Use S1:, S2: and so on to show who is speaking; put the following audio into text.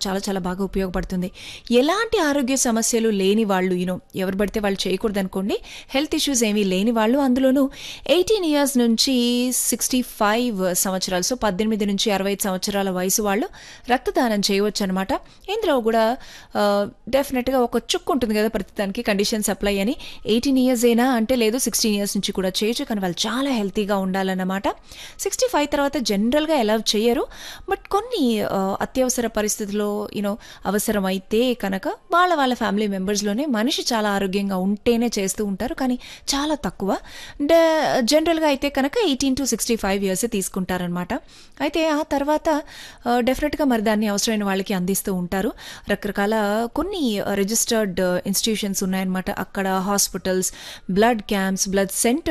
S1: చాలా చాలా బాగా ఉపయోగపడుతుంది ఎలాంటి ఆరోగ్య సమస్యలు లేని వాళ్ళు యూనో ఎవరు పడితే వాళ్ళు చేయకూడదు అనుకోండి హెల్త్ ఇష్యూస్ ఏమీ లేని వాళ్ళు అందులోనూ ఎయిటీన్ ఇయర్స్ నుంచి సిక్స్టీ ఫైవ్ సంవత్సరాలు సో పద్దెనిమిది నుంచి అరవై ఐదు సంవత్సరాల వయసు వాళ్ళు రక్తదానం చేయవచ్చు అనమాట ఇందులో కూడా డెఫినెట్గా ఒక చుక్కు ఉంటుంది కదా ప్రతిదానికి కండిషన్స్ అప్లై అని ఎయిటీన్ ఇయర్స్ అయినా అంటే లేదు సిక్స్టీన్ ఇయర్స్ నుంచి కూడా చేయొచ్చు కానీ వాళ్ళు చాలా హెల్తీగా ఉండాలన్నమాట సిక్స్టీ ఫైవ్ తర్వాత జనరల్గా ఎలా చేయరు బట్ కొన్ని ఆ, అత్యవసర పరిస్థితుల్లో యూనో అవసరమైతే కనుక వాళ్ళ వాళ్ళ ఫ్యామిలీ మెంబర్స్లోనే మనిషి చాలా ఆరోగ్యంగా ఉంటేనే చేస్తూ ఉంటారు కానీ చాలా తక్కువ డే జనరల్గా అయితే కనుక eighteen to sixty five years తీసుకుంటారనమాట అయితే ఆ తర్వాత డెఫినెట్గా మరి దాన్ని అవసరమైన వాళ్ళకి అందిస్తూ ఉంటారు రకరకాల కొన్ని రిజిస్టర్డ్ ఇన్స్టిట్యూషన్స్ ఉన్నాయన్నమాట అక్కడ hospitals blood camps blood centre